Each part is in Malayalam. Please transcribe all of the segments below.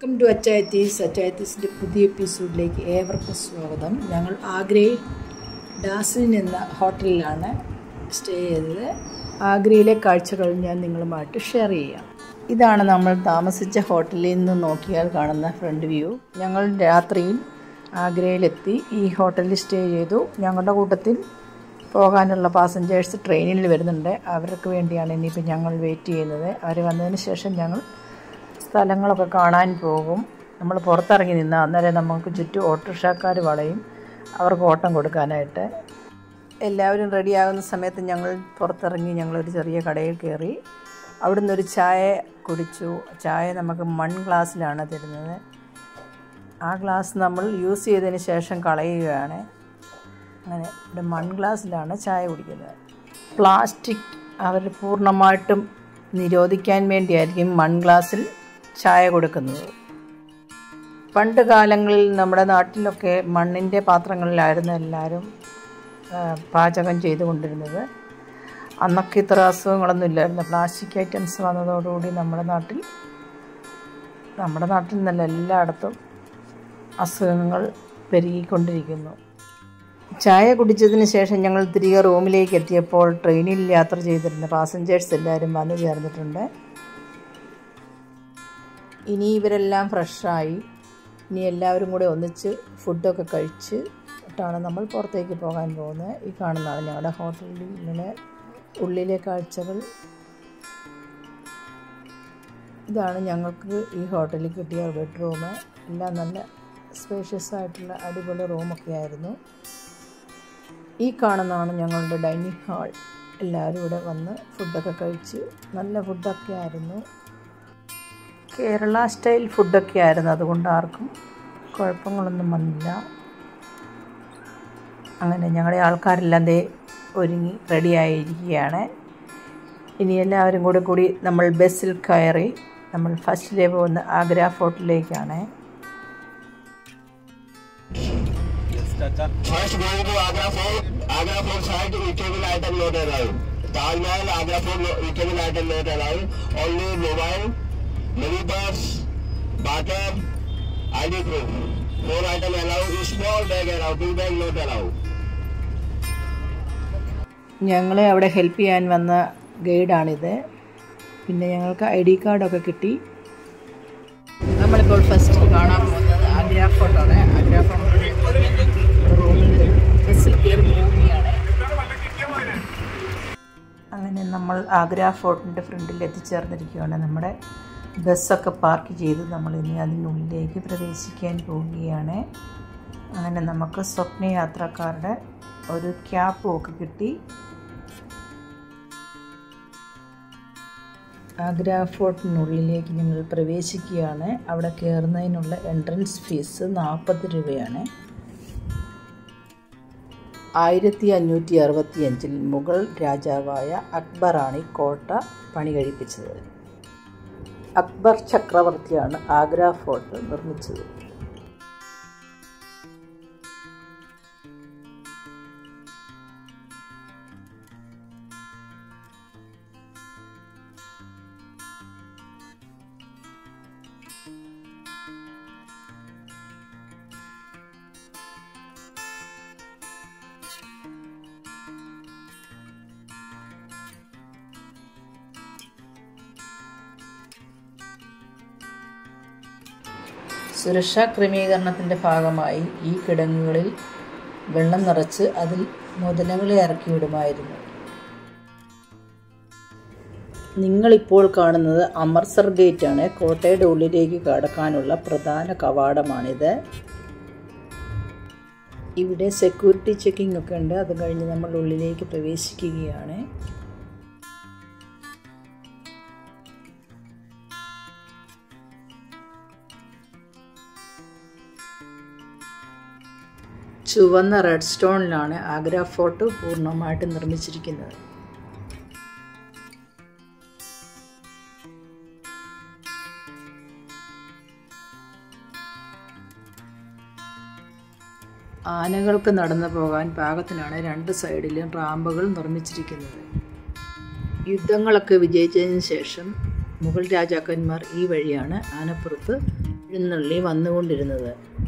വെൽക്കം ടു അച്ചായത്തീസ് അച്ചായത്തീസിൻ്റെ പുതിയ എപ്പിസോഡിലേക്ക് ഏവർക്കും സ്വാഗതം ഞങ്ങൾ ആഗ്രയിൽ ഡാസിൻ എന്ന ഹോട്ടലിലാണ് സ്റ്റേ ചെയ്തത് ആഗ്രയിലെ കാഴ്ചകൾ ഞാൻ നിങ്ങളുമായിട്ട് ഷെയർ ചെയ്യാം ഇതാണ് നമ്മൾ താമസിച്ച ഹോട്ടലിൽ നിന്ന് നോക്കിയാൽ കാണുന്ന ഫ്രണ്ട് വ്യൂ ഞങ്ങൾ രാത്രിയിൽ ആഗ്രയിലെത്തി ഈ ഹോട്ടലിൽ സ്റ്റേ ചെയ്തു ഞങ്ങളുടെ കൂട്ടത്തിൽ പോകാനുള്ള പാസഞ്ചേഴ്സ് ട്രെയിനിൽ വരുന്നുണ്ട് അവർക്ക് വേണ്ടിയാണ് ഇനിയിപ്പോൾ ഞങ്ങൾ വെയിറ്റ് ചെയ്യുന്നത് അവർ വന്നതിന് ശേഷം ഞങ്ങൾ സ്ഥലങ്ങളൊക്കെ കാണാൻ പോകും നമ്മൾ പുറത്തിറങ്ങി നിന്ന് അന്നേരം നമുക്ക് ചുറ്റും ഓട്ടോറിക്ഷക്കാർ വളയും അവർക്ക് ഓട്ടം കൊടുക്കാനായിട്ട് എല്ലാവരും റെഡിയാകുന്ന സമയത്ത് ഞങ്ങൾ പുറത്തിറങ്ങി ഞങ്ങളൊരു ചെറിയ കടയിൽ കയറി അവിടുന്ന് ഒരു ചായ കുടിച്ചു ചായ നമുക്ക് മൺ ഗ്ലാസ്സിലാണ് തരുന്നത് ആ ഗ്ലാസ് നമ്മൾ യൂസ് ചെയ്തതിന് ശേഷം കളയുകയാണ് അങ്ങനെ ഇവിടെ മൺ ഗ്ലാസ്സിലാണ് ചായ കുടിക്കുന്നത് പ്ലാസ്റ്റിക് അവർ പൂർണ്ണമായിട്ടും നിരോധിക്കാൻ വേണ്ടിയായിരിക്കും മൺ ഗ്ലാസ്സിൽ ചായ കൊടുക്കുന്നത് പണ്ട് കാലങ്ങളിൽ നമ്മുടെ നാട്ടിലൊക്കെ മണ്ണിൻ്റെ പാത്രങ്ങളിലായിരുന്നു എല്ലാവരും ആ, പാചകം ചെയ്തുകൊണ്ടിരുന്നത് അന്നൊക്കെ ഇത്ര അസുഖങ്ങളൊന്നും ഇല്ലായിരുന്നു പ്ലാസ്റ്റിക് ഐറ്റംസ് വന്നതോടുകൂടി നമ്മുടെ നാട്ടിൽ നമ്മുടെ നാട്ടിൽ നിന്നല്ല എല്ലായിടത്തും അസുഖങ്ങൾ പെരുകിക്കൊണ്ടിരിക്കുന്നു ചായ കുടിച്ചതിന് ശേഷം ഞങ്ങൾ തിരികെ റൂമിലേക്ക് എത്തിയപ്പോൾ ട്രെയിനിൽ യാത്ര ചെയ്തിരുന്ന പാസഞ്ചേഴ്സ് എല്ലാവരും വന്നു ചേർന്നിട്ടുണ്ട് ഇനി ഇവരെല്ലാം ഫ്രഷായി ഇനി എല്ലാവരും കൂടെ ഒന്നിച്ച് ഫുഡൊക്കെ കഴിച്ച് ട്ടാണ് നമ്മൾ പുറത്തേക്ക് പോകാൻ പോകുന്നത് ഈ കാണുന്നതാണ് ഞങ്ങളുടെ ഹോട്ടലിൽ ഇങ്ങനെ ഉള്ളിലെ കാഴ്ചകൾ ഇതാണ് ഞങ്ങൾക്ക് ഈ ഹോട്ടലിൽ കിട്ടിയ ബെഡ്റൂം എല്ലാം നല്ല സ്പേഷ്യസ് ആയിട്ടുള്ള അടിപൊളി റൂമൊക്കെ ആയിരുന്നു ഈ കാണുന്നതാണ് ഞങ്ങളുടെ ഡൈനിങ് ഹാൾ എല്ലാവരും ഇവിടെ വന്ന് ഫുഡൊക്കെ കഴിച്ച് നല്ല ഫുഡൊക്കെ ആയിരുന്നു കേരള സ്റ്റൈൽ ഫുഡൊക്കെ ആയിരുന്നു അതുകൊണ്ട് ആർക്കും കുഴപ്പങ്ങളൊന്നും വന്നില്ല അങ്ങനെ ഞങ്ങളുടെ ആൾക്കാരെല്ലാം ദേ ഒരുങ്ങി റെഡിയായിരിക്കുകയാണ് ഇനി എല്ലാവരും കൂടെ കൂടി നമ്മൾ ബസ്സിൽ കയറി നമ്മൾ ഫസ്റ്റിലേ പോകുന്ന Agra ഫോർട്ടിലേക്കാണ് First going to Agra Fort. Agra Fort side eatable item not allowed. Taj Mahal, Agra Fort no, eatable item not allowed. Only mobile, money purse, butter, ID proof. Four item allowed. Small bag allowed. Big bag not allowed. ഞങ്ങളെ അവിടെ ഹെൽപ്പ് ചെയ്യാൻ വന്ന ഗൈഡാണിത് പിന്നെ ഞങ്ങൾക്ക് ഐ ഡി കാർഡൊക്കെ കിട്ടി നമ്മളിപ്പോൾ ഫസ്റ്റ് കാണാൻ പോകുന്നത് ആഗ്ര ഫോർട്ടാണ് ആഗ്ര ഫോർട്ടിൽ റൂമിൽ ബസ്സിൽ കയറി പോവുകയാണ് അങ്ങനെ നമ്മൾ ആഗ്ര ഫോർട്ടിൻ്റെ ഫ്രണ്ടിൽ എത്തിച്ചേർന്നിരിക്കുകയാണ് നമ്മുടെ ബസ്സൊക്കെ പാർക്ക് ചെയ്ത് നമ്മൾ ഇനി അതിനുള്ളിലേക്ക് പ്രവേശിക്കാൻ പോവുകയാണ് അങ്ങനെ നമുക്ക് സ്വപ്നയാത്രക്കാരുടെ ഒരു ക്യാപ്പും ഒക്കെ കിട്ടി ആഗ്ര ഫോർട്ടിനുള്ളിലേക്ക് ഞങ്ങൾ പ്രവേശിക്കുകയാണ് അവിടെ കയറുന്നതിനുള്ള എൻട്രൻസ് ഫീസ് നാൽപ്പത് രൂപയാണ് ആയിരത്തി അഞ്ഞൂറ്റി അറുപത്തി അഞ്ചിൽ മുഗൾ രാജാവായ അക്ബറാണ് ഈ കോട്ട പണി കഴിപ്പിച്ചത് അക്ബർ ചക്രവർത്തിയാണ് ആഗ്ര ഫോർട്ട് നിർമ്മിച്ചത് സുരക്ഷാ ക്രമീകരണത്തിൻ്റെ ഭാഗമായി ഈ കിടങ്ങുകളിൽ വെള്ളം നിറച്ച് അതിൽ മുതലകളെ ഇറക്കിവിടുമായിരുന്നു നിങ്ങളിപ്പോൾ കാണുന്നത് അമർസർ ഗേറ്റ് ആണ് കോട്ടയുടെ ഉള്ളിലേക്ക് കടക്കാനുള്ള പ്രധാന കവാടമാണിത് ഇവിടെ സെക്യൂരിറ്റി ചെക്കിംഗ് ഒക്കെ ഉണ്ട് അത് കഴിഞ്ഞ് നമ്മൾ ഉള്ളിലേക്ക് പ്രവേശിക്കുകയാണ് ചുവന്ന റെഡ് സ്റ്റോണിലാണ് ആഗ്ര ഫോർട്ട് പൂർണ്ണമായിട്ട് നിർമ്മിച്ചിരിക്കുന്നത് ആനകൾക്ക് നടന്നു പോകാൻ പാകത്തിനാണ് രണ്ട് സൈഡിലും റാമ്പുകൾ നിർമ്മിച്ചിരിക്കുന്നത് യുദ്ധങ്ങളൊക്കെ വിജയിച്ചതിന് ശേഷം മുഗൾ രാജാക്കന്മാർ ഈ വഴിയാണ് ആനപ്പുറത്ത് എഴുന്നള്ളി വന്നുകൊണ്ടിരുന്നത്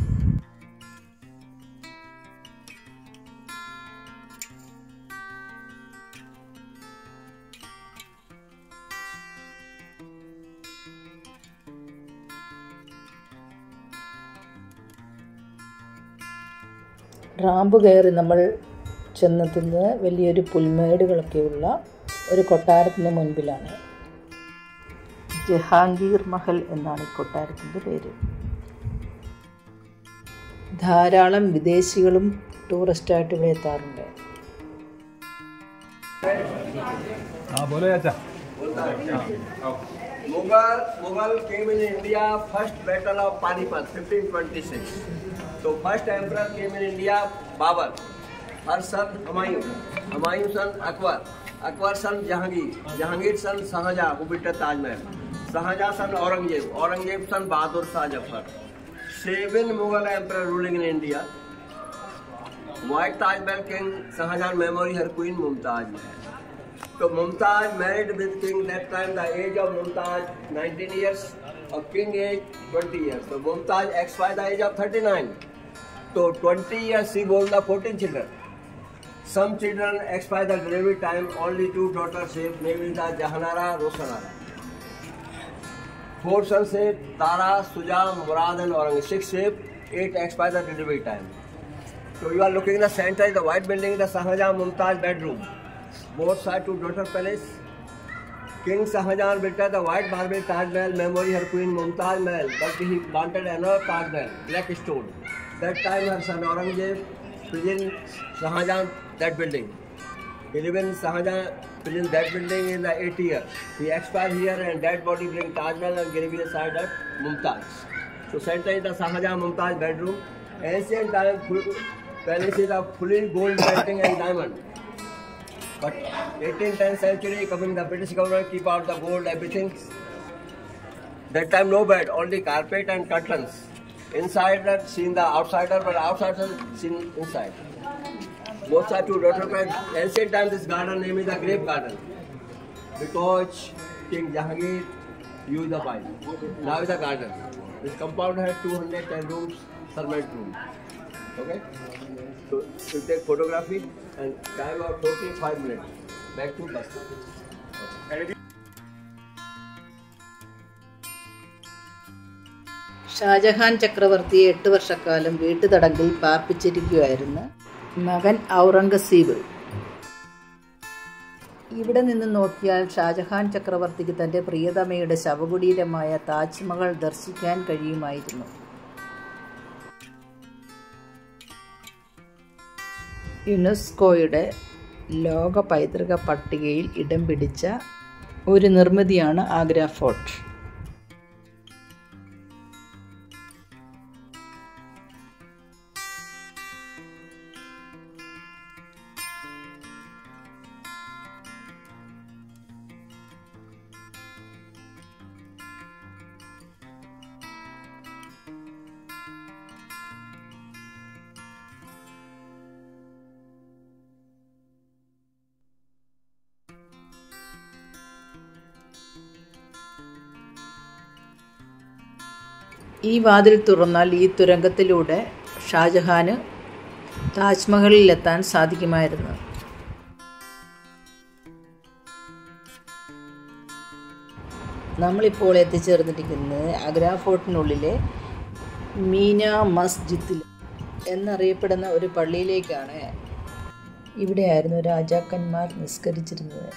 റാമ്പ് കയറി നമ്മൾ ചെന്നെത്തുന്നത് വലിയൊരു പുൽമേടുകളൊക്കെയുള്ള ഒരു കൊട്ടാരത്തിന് മുൻപിലാണ് ജഹാംഗീർ മഹൽ എന്നാണ് ഈ കൊട്ടാരത്തിൻ്റെ പേര് ധാരാളം വിദേശികളും ടൂറിസ്റ്റായിട്ട് ഇവിടെ എത്താറുണ്ട് हाँ बोलो चाचा Mughal, Mughal came in India first battle of Panipat 1526. So first emperor came in India Babur. Her son Humayun. Humayun son Akbar. Akbar son Jahangir. Jahangir son Shahjahan who built the Taj Mahal. Shahjahan son Aurangzeb. Aurangzeb son Bahadur Shah Jafar. Seven Mughal emperor ruling in India. White Taj Mahal King Shahjahan memory her queen Mumtaz Mahal. So Mumtaz married with king that time the age of Mumtaz 19 years of king age 20 years. So Mumtaz expired the age of 39. So 20 years she bore the 14 children. Some children expired the delivery time, only two daughters saved, namely the Jahanara, Rosanara. Four sons saved, Tara, Suja, Murad and Aurangzeb. Six saved, eight expired the delivery time. So you are looking in the center, the white building, the Shahjahan Mumtaz bedroom. Both side two daughter palace. King Shahjahan built the white marble Taj Mahal memory her queen Mumtaz Mahal, but he wanted another Taj Mahal, black stone. That time her son Aurangzeb present Shahjahan that building. He live in Shahjahan present that building in the 80 years. He expired here and dead body bring Taj Mahal and gave it aside at Mumtaz. So center is the Shahjahan Mumtaz bedroom. Ancient time full- palace is a fully gold painting and diamond. But 18th 10th century coming the British government keep out the gold everything. That time no bed, only carpet and curtains. Inside that seen the outsider, but outsider seen inside. Both are two daughter bed. Ancient time this garden name is the grape garden. Because King Jahangir used the pipe. Now is the garden. This compound has 210 rooms, servant room. Okay? So you take photography and time about 45 minutes. Back to bus. Shah Jahan ചക്രവർത്തിയെ എട്ട് വർഷക്കാലം വീട്ടുതടങ്കിൽ പാർപ്പിച്ചിരിക്കുകയായിരുന്നു മകൻ ഔറംഗസീബ് ഇവിടെ നിന്ന് നോക്കിയാൽ ഷാജഹാൻ ചക്രവർത്തിക്ക് തൻ്റെ പ്രിയതമയുടെ ശവകുടീരമായ താജ്മഹൽ ദർശിക്കാൻ കഴിയുമായിരുന്നു യുനെസ്കോയുടെ ലോക പൈതൃക പട്ടികയിൽ ഇടം പിടിച്ച ഒരു നിർമ്മിതിയാണ് ആഗ്ര ഫോർട്ട് ഈ വാതിൽ തുറന്നാൽ ഈ തുരങ്കത്തിലൂടെ ഷാജഹാന് താജ്മഹലിലെത്താൻ സാധിക്കുമായിരുന്നു നമ്മളിപ്പോൾ എത്തിച്ചേർന്നിരിക്കുന്നത് ആഗ്ര ഫോർട്ടിനുള്ളിലെ മീന മസ്ജിദിൽ എന്നറിയപ്പെടുന്ന ഒരു പള്ളിയിലേക്കാണ് ഇവിടെയായിരുന്നു രാജാക്കന്മാർ നിസ്കരിച്ചിരുന്നത്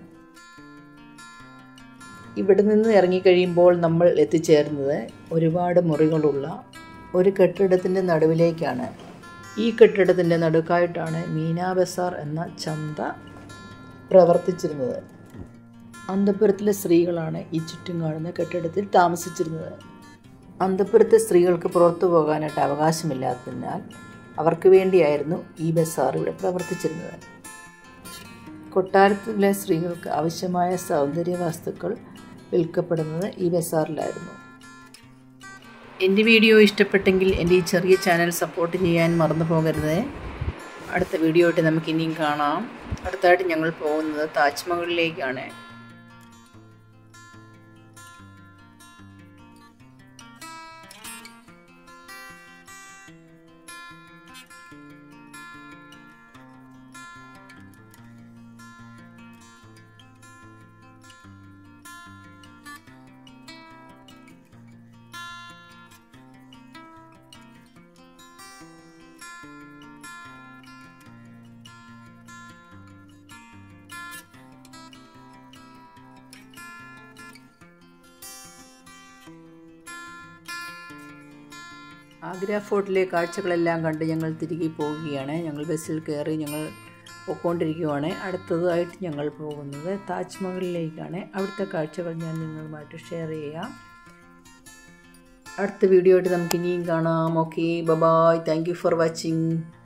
ഇവിടെ നിന്ന് ഇറങ്ങിക്കഴിയുമ്പോൾ നമ്മൾ എത്തിച്ചേർന്നത് ഒരുപാട് മുറികളുള്ള ഒരു കെട്ടിടത്തിൻ്റെ നടുവിലേക്കാണ് ഈ കെട്ടിടത്തിൻ്റെ നടുക്കായിട്ടാണ് മീനാ ബസാർ എന്ന ചന്ത പ്രവർത്തിച്ചിരുന്നത് അന്തപുരത്തിലെ സ്ത്രീകളാണ് ഈ ചുറ്റും കാണുന്ന കെട്ടിടത്തിൽ താമസിച്ചിരുന്നത് അന്തപുരത്തെ സ്ത്രീകൾക്ക് പുറത്തു പോകാനായിട്ട് അവകാശമില്ലാത്തതിനാൽ അവർക്ക് വേണ്ടിയായിരുന്നു ഈ ബസാർ ഇവിടെ പ്രവർത്തിച്ചിരുന്നത് കൊട്ടാരത്തിലെ സ്ത്രീകൾക്ക് ആവശ്യമായ സൗന്ദര്യ വസ്തുക്കൾ വിൽക്കപ്പെടുന്നത് ഈ ബസാറിലായിരുന്നു എൻ്റെ വീഡിയോ ഇഷ്ടപ്പെട്ടെങ്കിൽ എൻ്റെ ഈ ചെറിയ ചാനൽ സപ്പോർട്ട് ചെയ്യാൻ മറന്നു പോകരുത് അടുത്ത വീഡിയോ ആയിട്ട് നമുക്ക് ഇനിയും കാണാം അടുത്തായിട്ട് ഞങ്ങൾ പോകുന്നത് താജ്മഹലിലേക്കാണ് ആഗ്ര ഫോർട്ടിലെ കാഴ്ചകളെല്ലാം കണ്ട് ഞങ്ങൾ തിരികെ പോവുകയാണ് ഞങ്ങൾ ബസ്സിൽ കയറി ഞങ്ങൾ പോയിക്കൊണ്ടിരിക്കുവാണ് അടുത്തതായിട്ട് ഞങ്ങൾ പോകുന്നത് താജ്മഹലിലേക്കാണ് അവിടുത്തെ കാഴ്ചകൾ ഞാൻ നിങ്ങളുമായിട്ട് ഷെയർ ചെയ്യാം അടുത്ത വീഡിയോ ആയിട്ട് നമുക്ക് ഇനിയും കാണാം okay bye bye thank you for watching